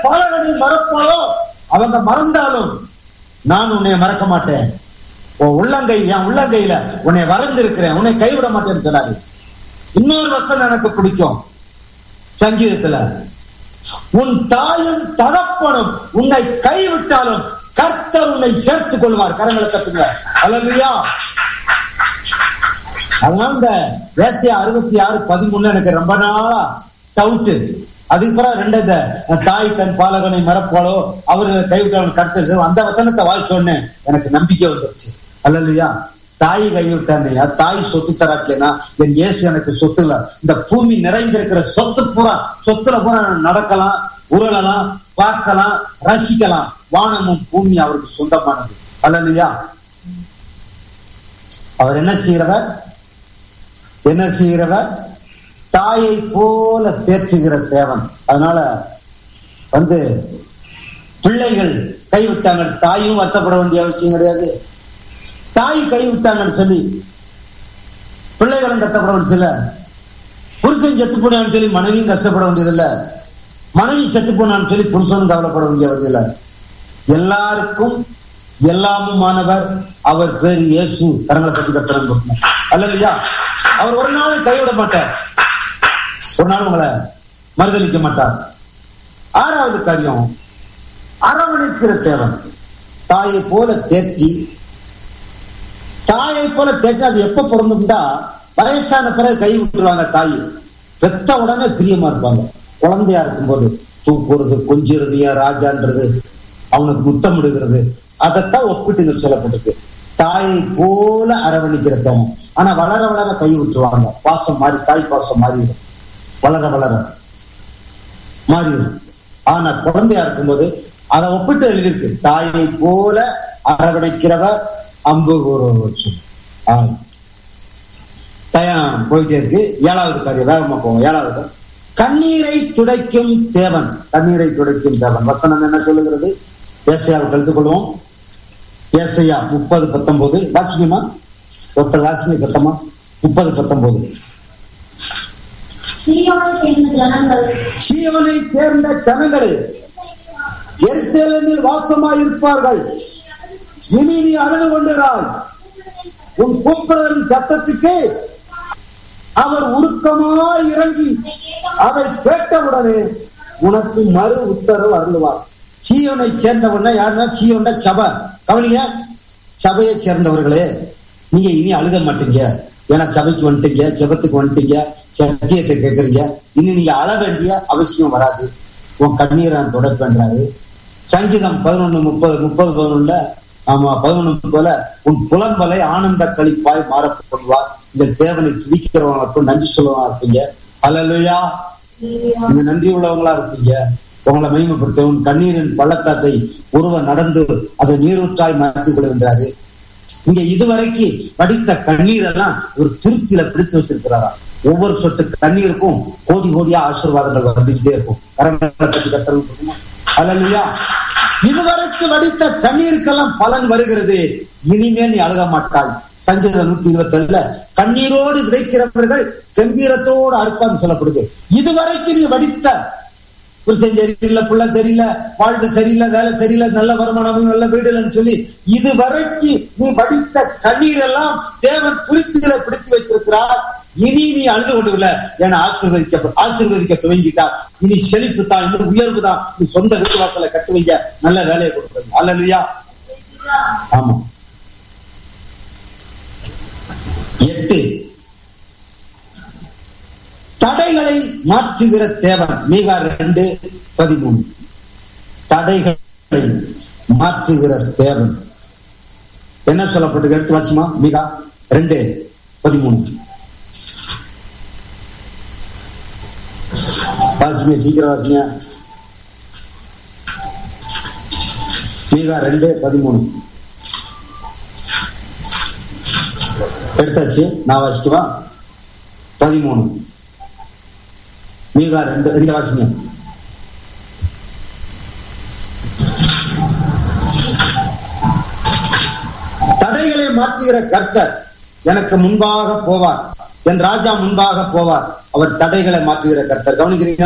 பாலகனை மறப்பாலோ அவங்க மறந்தாலும் நான் உன்னை மறக்க மாட்டேன் உன் உள்ளங்கை என் உள்ளங்கையில உன்னை வரைந்திருக்கிறேன் உன்னை கைவிட மாட்டேன்னு சொன்னாரு இன்னொரு வசனம் எனக்கு பிடிக்கும் சங்கீதத்துல உன் தாயும் தகப்பனும் உன்னை கைவிட்டாலும் கர்த்தர் உன்னை சேர்த்துக் கொள்வார் கரங்களை கட்டுங்க அல்லையா அதனால இந்த வேசியா அறுபத்தி ஆறு பதிமூணு எனக்கு ரொம்ப நாளா டவுட் அதுக்கு பிறகு ரெண்டு இந்த தாய் தன் பாலகனை மறப்பாலோ அவரு கைவிட்டவன் கருத்து அந்த வசனத்தை வாய்ச்சோன்னு எனக்கு நம்பிக்கை வந்துருச்சு அல்லையா தாய் கைவிட்டானையா தாய் சொத்து தராட்டேனா என் இயேசு எனக்கு சொத்து இல்ல இந்த பூமி நிறைந்திருக்கிற சொத்து பூரா சொத்துல பூரா நான் நடக்கலாம் உருளலாம் பார்க்கலாம் ரசிக்கலாம் வானமும் பூமி அவருக்கு சொந்தமானது அல்லையா அவர் என்ன செய்கிறவர் என்ன செய்கிறவர் தாயை போல தேற்றுகிற தேவன் அதனால வந்து பிள்ளைகள் கைவிட்டாங்க தாயும் வருத்தப்பட வேண்டிய அவசியம் கிடையாது தாய் கைவிட்டாங்கன்னு சொல்லி பிள்ளைகளும் கஷ்டப்பட வேண்டியதில்ல புருஷன் செத்து போனான்னு சொல்லி மனைவியும் கஷ்டப்பட வேண்டியதில்லை மனைவி செத்து போனான்னு சொல்லி புருஷனும் கவலைப்பட வேண்டியதில்லை எல்லாருக்கும் எல்லாமுமானவர் அவர் பேர் இயேசு கரங்களை கட்டி கட்டுறாங்க அல்லையா அவர் ஒரு நாள் கைவிட மாட்டார் ஒரு நாள் உங்களை மறுதளிக்க மாட்டார் ஆறாவது காரியம் அரவணைக்கிற தேவன் தாயை போல தேற்றி தாயை போல தேற்றி அது எப்ப பிறந்துட்டா வயசான பிறகு கை விட்டுருவாங்க தாய் பெத்த உடனே பிரியமா இருப்பாங்க குழந்தையா இருக்கும்போது தூக்குறது கொஞ்சிறது ஏன் ராஜான்றது அவனுக்கு முத்தமிடுகிறது அதைத்தான் ஒப்பிட்டுங்க சொல்லப்பட்டிருக்கு தாயை போல அரவணைக்கிற தேவன் ஆனா வளர வளர கை விட்டுருவாங்க பாசம் மாறி தாய் பாசம் மாறிடும் வளர வளர மாறிடும் ஆனா குழந்தையா இருக்கும்போது அதை ஒப்பிட்டு எழுதியிருக்கு தாயை போல அரவணைக்கிறவர் அம்பு கூறுவோம் தயம் போயிட்டே இருக்கு ஏழாவது காரியம் வேகமா போவோம் ஏழாவது கண்ணீரை துடைக்கும் தேவன் கண்ணீரை துடைக்கும் தேவன் வசனம் என்ன சொல்லுகிறது ஏசையாவை கருத்துக் கொள்வோம் ஏசையா முப்பது பத்தொன்பது வாசிக்குமா ஒருத்தர் வாசிங்க சத்தமா முப்பது பத்தொன்பது சீயோனை சேர்ந்த ஜனங்கள் சீவனை சேர்ந்த ஜனங்களே எருசலேமில் வாசமாயிருப்பார்கள் இனி நீ அழுது கொண்டிராய் உன் கூப்பிடுதலின் சத்தத்துக்கு அவர் உருக்கமாய் இறங்கி அதை கேட்டவுடனே உனக்கு மறு உத்தரவு அருளுவார் சீயோனை சேர்ந்தவன யாருன்னா சீயோன சபை கவனிங்க சபையை சேர்ந்தவர்களே நீங்க இனி அழுக மாட்டீங்க ஏன்னா சபைக்கு வந்துட்டீங்க ஜெபத்துக்கு வந்துட்டீங்க சத்தியத்தை கேட்கறீங்க இனி நீங்க அழ வேண்டிய அவசியம் வராது உன் கண்ணீரை நான் தொடப்பேன்றாரு சங்கீதம் பதினொன்னு முப்பது முப்பது பதினொன்னுல ஆமா பதினொன்னு போல உன் புலம்பலை ஆனந்த கழிப்பாய் மாறப்படுவார் இந்த தேவனை துதிக்கிறவங்களுக்கும் நன்றி சொல்லுவா இருப்பீங்க அல்லையா நீங்க நன்றி உள்ளவங்களா இருப்பீங்க உங்களை மகிமைப்படுத்த உன் கண்ணீரின் பள்ளத்தாக்கை உருவ நடந்து அதை நீரூற்றாய் மாற்றிக் கொள்கின்றாரு இங்க இதுவரைக்கு படித்த கண்ணீர் எல்லாம் ஒரு திருத்தில பிடித்து வச்சிருக்கிறாரா ஒவ்வொரு சொட்டு கண்ணீருக்கும் கோடி கோடியா ஆசீர்வாதங்கள் வந்துகிட்டே இருக்கும் கரங்களை பற்றி கத்துறது அல்லையா இதுவரைக்கு வடித்த கண்ணீருக்கெல்லாம் பலன் வருகிறது இனிமேல் நீ அழுக மாட்டாய் சங்கீதம் நூத்தி இருபத்தி ஏழுல கண்ணீரோடு விதைக்கிறவர்கள் கம்பீரத்தோடு அறுப்பான்னு சொல்லப்படுது இதுவரைக்கும் நீ வடித்த புருஷன் சரியில்லை புள்ள சரியில்லை வாழ்க்கை சரியில்லை வேலை சரியில்லை நல்ல வருமானம் நல்ல வீடு இல்லைன்னு சொல்லி இதுவரைக்கும் நீ வடித்த கண்ணீர் எல்லாம் தேவன் துருத்திகளை பிடித்து வைத்திருக்கிறார் இனி நீ அழுது கொண்டு என ஆசீர்வதிக்க ஆசீர்வதிக்க துவங்கிட்டார் இனி செழிப்பு தான் இன்னும் உயர்வு தான் நீ சொந்த வீட்டு வாசலை கட்டுவீங்க நல்ல வேலையை கொடுக்குறது அல்லையா ஆமா எட்டு தடைகளை மாற்றுகிற தேவன் மீகா ரெண்டு பதிமூணு தடைகளை மாற்றுகிற தேவன் என்ன சொல்லப்பட்டு எடுத்து வாசிமா மீகா ரெண்டு பதிமூணு வாசிங்க சீக்கிரம் வாசிங்க மீகா ரெண்டு பதிமூணு எடுத்தாச்சு நான் வாசிக்குவா பதிமூணு மீகா ரெண்டு ரெண்டு வாசிங்க தடைகளை மாற்றுகிற கர்த்தர் எனக்கு முன்பாக போவார் என் ராஜா முன்பாக போவார் அவர் தடைகளை மாற்றுகிற கர்த்தர் கவனிக்கிறீங்க